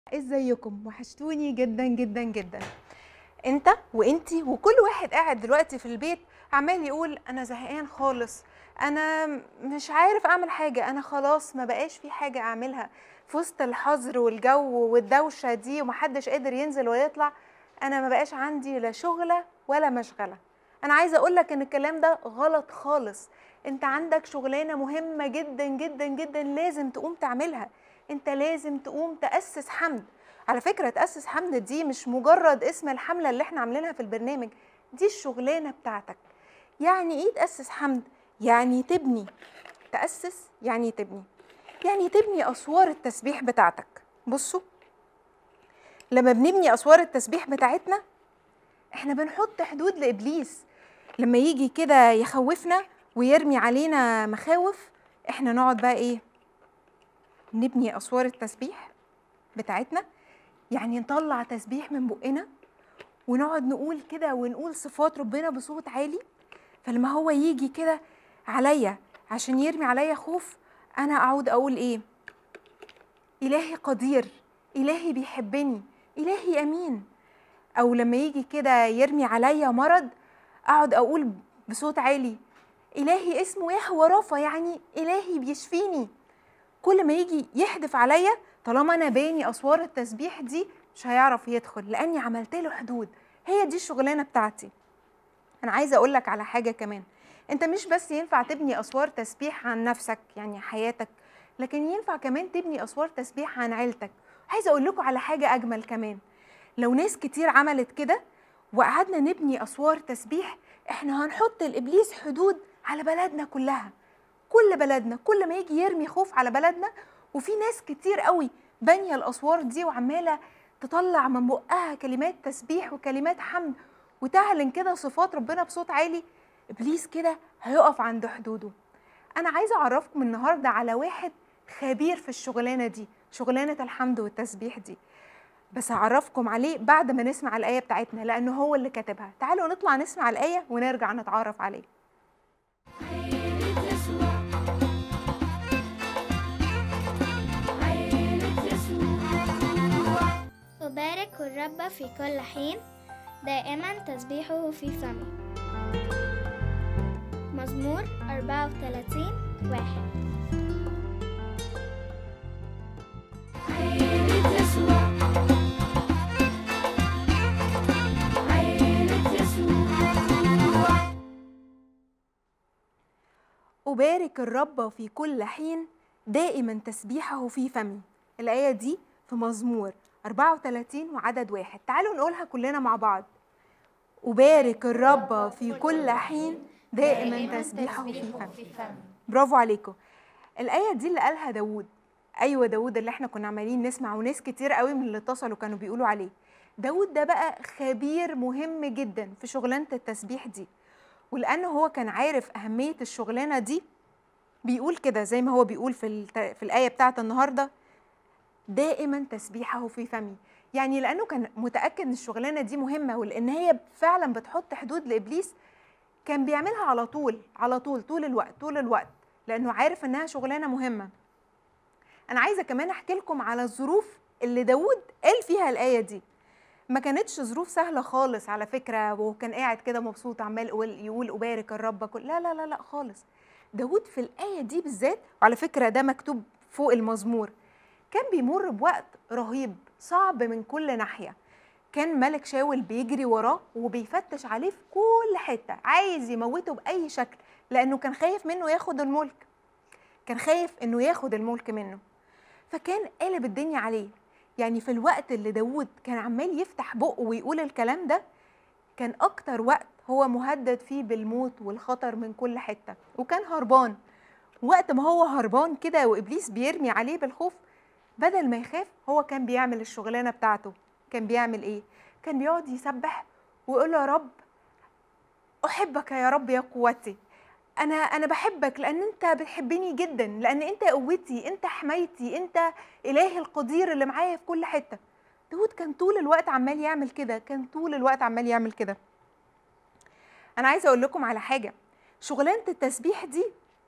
ازيكم وحشتوني جدا جدا جدا انت وانتي وكل واحد قاعد دلوقتي في البيت عمال يقول انا زهقان خالص انا مش عارف اعمل حاجه انا خلاص ما بقاش في حاجه اعملها في وسط الحظر والجو والدوشه دي ومحدش قادر ينزل ولا يطلع انا ما بقاش عندي لا شغله ولا مشغله انا عايزه اقول لك ان الكلام ده غلط خالص انت عندك شغلانه مهمه جدا جدا جدا لازم تقوم تعملها انت لازم تقوم تاسس حمد على فكره تاسس حمد دي مش مجرد اسم الحمله اللي احنا عاملينها في البرنامج دي الشغلانه بتاعتك يعني ايه تاسس حمد يعني تبني تاسس يعني تبني يعني تبني اسوار التسبيح بتاعتك بصوا لما بنبني اسوار التسبيح بتاعتنا احنا بنحط حدود لابليس لما يجي كده يخوفنا ويرمي علينا مخاوف احنا نقعد بقى ايه نبني اسوار التسبيح بتاعتنا يعني نطلع تسبيح من بقنا ونقعد نقول كده ونقول صفات ربنا بصوت عالي فلما هو يجي كده عليا عشان يرمي عليا خوف انا اقعد اقول ايه الهي قدير الهي بيحبني الهي امين او لما يجي كده يرمي عليا مرض اقعد اقول بصوت عالي الهي اسمه يهوى رافا يعني الهي بيشفيني كل ما يجي يحدف عليا طالما انا باني اسوار التسبيح دي مش هيعرف يدخل لاني عملت له حدود هي دي الشغلانه بتاعتي انا عايزه اقول لك على حاجه كمان انت مش بس ينفع تبني اسوار تسبيح عن نفسك يعني حياتك لكن ينفع كمان تبني اسوار تسبيح عن عيلتك عايزه اقول لكم على حاجه اجمل كمان لو ناس كتير عملت كده وقعدنا نبني اسوار تسبيح احنا هنحط الابليس حدود على بلدنا كلها كل بلدنا كل ما يجي يرمي خوف على بلدنا وفي ناس كتير قوي بانيه الاسوار دي وعماله تطلع من بقها كلمات تسبيح وكلمات حمد وتعلن كده صفات ربنا بصوت عالي ابليس كده هيقف عند حدوده انا عايزه اعرفكم النهارده على واحد خبير في الشغلانه دي شغلانه الحمد والتسبيح دي بس هعرفكم عليه بعد ما نسمع الايه بتاعتنا لانه هو اللي كاتبها تعالوا نطلع نسمع الايه ونرجع نتعرف عليه عيلة يسوع عيلة يسوع أبارك الرب في كل حين دائما تسبيحه في فمي مزمور 34 واحد عيلة يسوع عيلة يسوع أبارك الرب في كل حين دائما تسبيحه في فمي الآية دي في مزمور 34 وعدد واحد تعالوا نقولها كلنا مع بعض أبارك الرب في كل حين دائما تسبيحه في فمي برافو عليكم الآية دي اللي قالها داوود أيوة داوود اللي احنا كنا عمالين نسمع وناس كتير قوي من اللي اتصلوا كانوا بيقولوا عليه داوود ده بقى خبير مهم جدا في شغلانة التسبيح دي ولأنه هو كان عارف أهمية الشغلانة دي بيقول كده زي ما هو بيقول في الت... في الآية بتاعت النهاردة دائما تسبيحه في فمي يعني لأنه كان متأكد إن الشغلانة دي مهمة ولأن هي فعلا بتحط حدود لإبليس كان بيعملها على طول على طول طول الوقت طول الوقت لأنه عارف إنها شغلانة مهمة أنا عايزة كمان أحكي لكم على الظروف اللي داود قال فيها الآية دي ما كانتش ظروف سهلة خالص على فكرة وكان قاعد كده مبسوط عمال يقول يقول أبارك الرب كل لا لا لا لا خالص داود في الآية دي بالذات وعلى فكرة ده مكتوب فوق المزمور كان بيمر بوقت رهيب صعب من كل ناحية كان ملك شاول بيجري وراه وبيفتش عليه في كل حتة عايز يموته بأي شكل لأنه كان خايف منه ياخد الملك كان خايف إنه ياخد الملك منه فكان قالب الدنيا عليه يعني في الوقت اللي داود كان عمال يفتح بقه ويقول الكلام ده كان أكتر وقت هو مهدد فيه بالموت والخطر من كل حتة وكان هربان وقت ما هو هربان كده وإبليس بيرمي عليه بالخوف بدل ما يخاف هو كان بيعمل الشغلانة بتاعته كان بيعمل إيه؟ كان بيقعد يسبح ويقول له يا رب أحبك يا رب يا قوتي أنا أنا بحبك لأن أنت بتحبني جدا لأن أنت قوتي أنت حمايتي أنت إلهي القدير اللي معايا في كل حتة داود كان طول الوقت عمال يعمل كده كان طول الوقت عمال يعمل كده انا عايزه اقول لكم على حاجه شغلانه التسبيح دي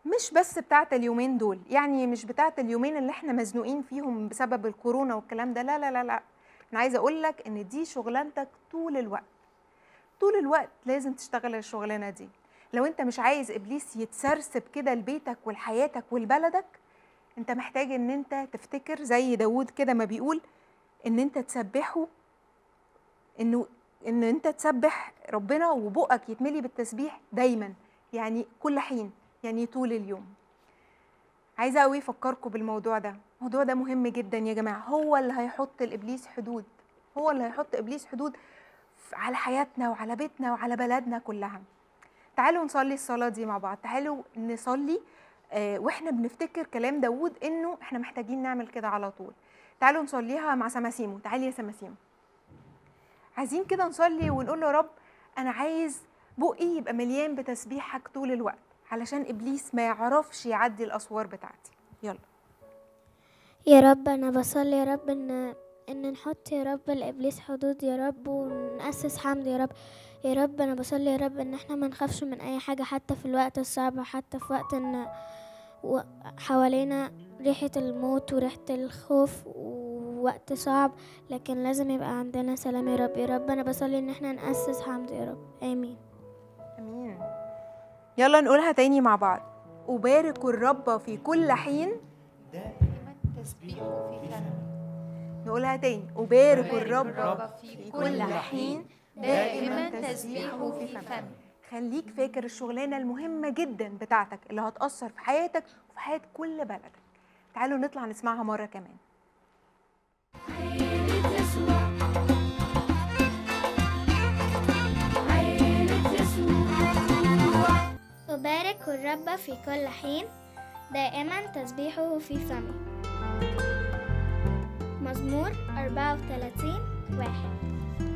مش بس بتاعت اليومين دول يعني مش بتاعت اليومين اللي احنا مزنوقين فيهم بسبب الكورونا والكلام ده لا لا لا لا انا عايزه اقول لك ان دي شغلانتك طول الوقت طول الوقت لازم تشتغل الشغلانه دي لو انت مش عايز ابليس يتسرسب كده لبيتك ولحياتك ولبلدك انت محتاج ان انت تفتكر زي داوود كده ما بيقول ان انت تسبحه انه ان انت تسبح ربنا وبقك يتملي بالتسبيح دايما يعني كل حين يعني طول اليوم عايزه قوي افكركم بالموضوع ده الموضوع ده مهم جدا يا جماعه هو اللي هيحط الابليس حدود هو اللي هيحط ابليس حدود ف- على حياتنا وعلى بيتنا وعلى بلدنا كلها تعالوا نصلي الصلاه دي مع بعض تعالوا نصلي آه واحنا بنفتكر كلام داوود انه احنا محتاجين نعمل كده على طول تعالوا نصليها مع سماسيمو تعالي يا سماسيمو عايزين كده نصلي ونقول له يا رب انا عايز بقي يبقى مليان بتسبيحك طول الوقت علشان ابليس ما يعرفش يعدي الاسوار بتاعتي يلا يا رب انا بصلي يا رب ان ان نحط يا رب الابليس حدود يا رب ونأسس حمد يا رب يا رب انا بصلي يا رب ان احنا ما نخافش من اي حاجه حتى في الوقت الصعب حتى في وقت ان و- حوالينا ريحه الموت وريحه الخوف ووقت صعب لكن لازم يبقى عندنا سلام يا رب يا رب انا بصلي ان احنا نأسس حمد يا رب امين امين يلا نقولها تاني مع بعض أبارك الرب في كل حين دائما تسبيحه في فمي نقولها تاني أبارك أبارك الرب الرب في كل حين دائما تسبيحه في فمي خليك فاكر الشغلانة المهمة جدا بتاعتك اللي هتأثر في حياتك وفي حياة كل بلدك تعالوا نطلع نسمعها مرة كمان عيلة يسوع عيلة يسوع أبارك الرب في كل حين دائما تسبيحه في فمي مزمور 34 واحد